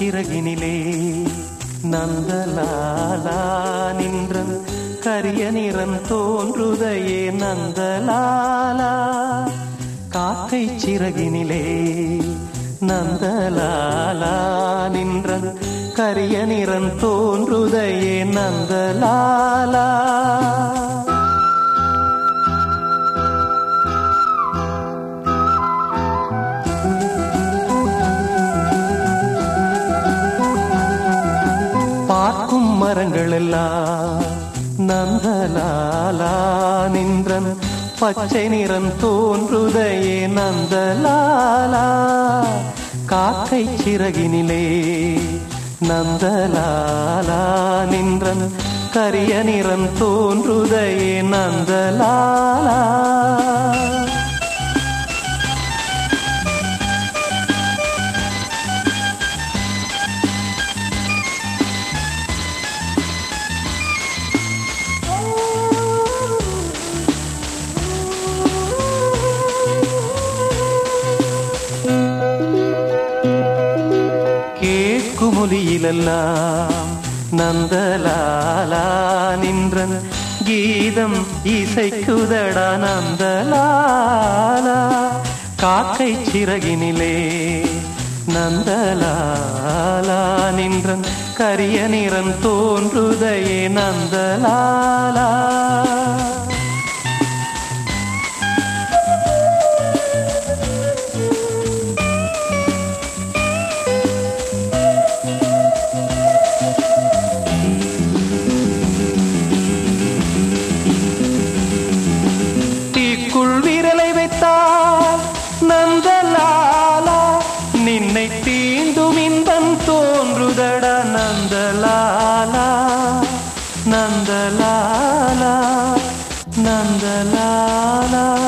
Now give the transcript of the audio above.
சிறகினிலே நந்தலாலா நின்றன் கரிய நிறம் தோன்றுதையே நந்தலாலா காக்கை சிறகினிலே நந்தலாலா நின்றன் கரிய நிறம் தோன்றுதையே நந்தலாலா பார்க்கும் மரங்கள் எல்லாம் நந்தலாலா நின்றன் பச்சை நிறம் தோன்றுதையே நந்தலாலா காக்கை சிறகினிலே நந்தலாலா நின்றன் கரிய நிறம் தோன்றுதையே நந்தலாலா கேட்குமொழியிலெல்லாம் நந்தலாலா நின்றன் கீதம் இசைக்குதடா நந்தலாலா காக்கை சிறகினிலே நந்தலாலா நின்றன் கரிய நிறம் தோன்றுதையே நந்தலாலா தீக்குள் விரலை வைத்தால் நந்தலாலா நின்னை தீண்டும் இன்பம் தோன்றுதட நந்தலாலா நந்தலாலா நந்தலாலா